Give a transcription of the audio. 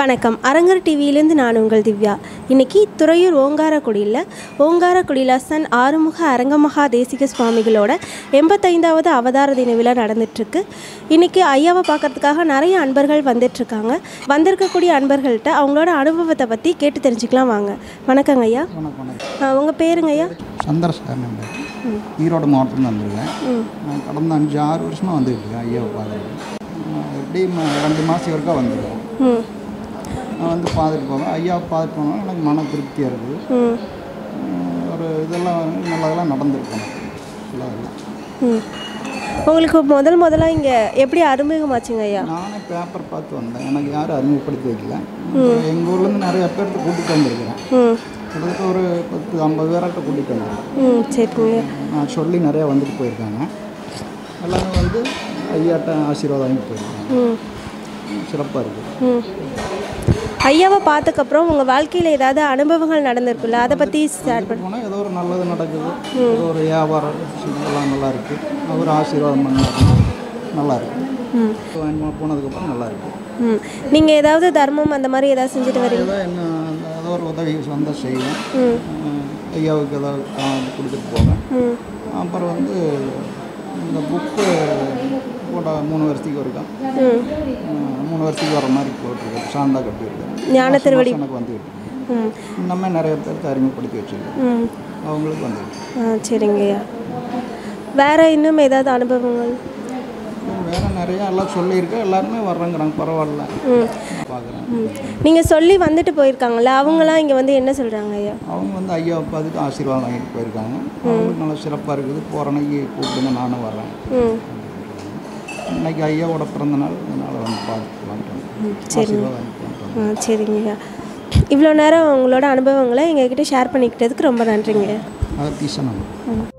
வணக்கம் அரங்கர் டிவியிலேருந்து நான் உங்கள் திவ்யா இன்னைக்கு துறையூர் ஓங்காரக்குடியில் ஓங்காரக்குடியில் சன் ஆறுமுக அரங்கமகா தேசிக சுவாமிகளோட எண்பத்தைந்தாவது அவதார தின விழா நடந்துட்டுருக்கு இன்னைக்கு ஐயாவை பார்க்கறதுக்காக நிறைய அன்பர்கள் வந்துட்டுருக்காங்க வந்திருக்கக்கூடிய அன்பர்கள்ட்ட அவங்களோட அனுபவத்தை பற்றி கேட்டு தெரிஞ்சுக்கலாம் வாங்க வணக்கங்க ஐயா வணக்கம் வணக்கம் உங்கள் பேருங்க ஐயா சந்திரசேகரன் என் பேர் ஈரோடு மாவட்டத்தில் வந்திருக்கேன் நான் கடந்த அஞ்சு ஆறு வருஷமாக வந்துட்டு இருக்கேன் ஐயாவை பார்க்குறேன் எப்படி ம- ரெண்டு மாதம் வரைக்கும் வந்துருக்கேன் ம் நான் வந்து பார்த்துட்டு போவேன் ஐயாவை பார்த்துட்டு போனால் எனக்கு மன திருப்தியாக இருக்குது ம் உம், ஒரு இதெல்லாம் நல்லதெல்லாம் நடந்திருக்கு எனக்கு நல்லதெல்லாம் ம் உங்களுக்கு முதல் முதல்ல இங்கே எப்படி அறிமுகமாச்சுங்க ஐயா நானே பேப்பர் பார்த்து வந்தேன் எனக்கு யாரும் அறிமுகப்படுத்தி வைக்கல எங்கள் ஊர்லேருந்து நிறைய பேர்த்த கூட்டிகிட்டு வந்திருக்கிறேன் ம் கிட்டத்தட்ட ஒரு பத்து ஐம்பது பேர்கிட்ட கூட்டிகிட்டு வந்திருக்கேன் ம் சரிங்க நான் சொல்லி நிறையா வந்துட்டு போயிருக்காங்க எல்லாமே வந்து ஐயாட்ட ஆசீர்வாதம் வாங்கி போயிருக்காங்க ம் சிறப்பாக இருக்குது ம் ஐயாவை பார்த்ததுக்கப்புறம் உங்கள் வாழ்க்கையில் ஏதாவது அனுபவங்கள் நடந்திருக்குல்ல அதை பற்றி ஷேர் பண்ண போனால் ஏதோ ஒரு நல்லது நடக்குது ஏதோ ஒரு வியாபாரம் எல்லாம் நல்லா இருக்குது அவர் ஆசீர்வாதம் பண்ணாரு நல்லா இருக்கு ம் வேணுமா போனதுக்கப்புறம் நல்லா இருக்கு ம் நீங்கள் ஏதாவது தர்மம் அந்த மாதிரி ஏதாவது செஞ்சுட்டு வரீங்க ஏதோ என்ன அந்த ஏதோ ஒரு உதவி வந்தால் செய்வேன் ம் அஹ் ஐயாவுக்கு ஏதாவது காசு கொடுத்துட்டு போவேன் ம் அப்புறம் வந்து இந்த புக்கு போட்ட மூணு வருஷத்துக்கு இருக்கான் ம் மூணு வருஷத்துக்கு வர மாதிரி போட்டிருக்கேன் சாந்தா கட்டியிருக்கேன் ஞான திருவடி எனக்கு வந்துக்கிட்டு இருக்கு. ம் இன்னமே நிறைய பேருக்கு அறிமுகப்படுத்தி வச்சுருக்கேன் ம் அவங்களுக்கு வந்துருக்கு ஆ சரிங்கய்யா வேறு இன்னும் ஏதாவது அனுபவங்கள் வேற நிறைய எல்லாம் சொல்லியிருக்கேன் எல்லாருமே வர்றேங்கிறாங்க பரவாயில்ல ம் பார்க்குறேன் ம் நீங்கள் சொல்லி வந்துட்டு போயிருக்காங்கல்ல அவங்களாம் இங்கே வந்து என்ன சொல்கிறாங்க ஐயா அவங்க வந்து ஐயா பார்த்துட்டு ஆசீர்வாதம் வாங்கிட்டு போயிருக்காங்க அவங்களுக்கு நல்லா சிறப்பாக இருக்குது போகிற அன்னைக்கு கூப்பிடுங்க நானும் வர்றேன் ம் இன்னைக்கு ஐயாவோட பிறந்த நாள் அதனால் வந்து பார்த்துக்கலான்ட்டு வந்தேன். ஆசீர்வாதம் வாங்கிட்டு வந்துட்டு வந்தேன். ஆ சரிங்கய்யா இவ்வளோ நேரம் உங்களோட அனுபவங்களை எங்ககிட்ட ஷேர் பண்ணிக்கிட்டதுக்கு ரொம்ப நன்றிங்க அதை தீசனம் ம்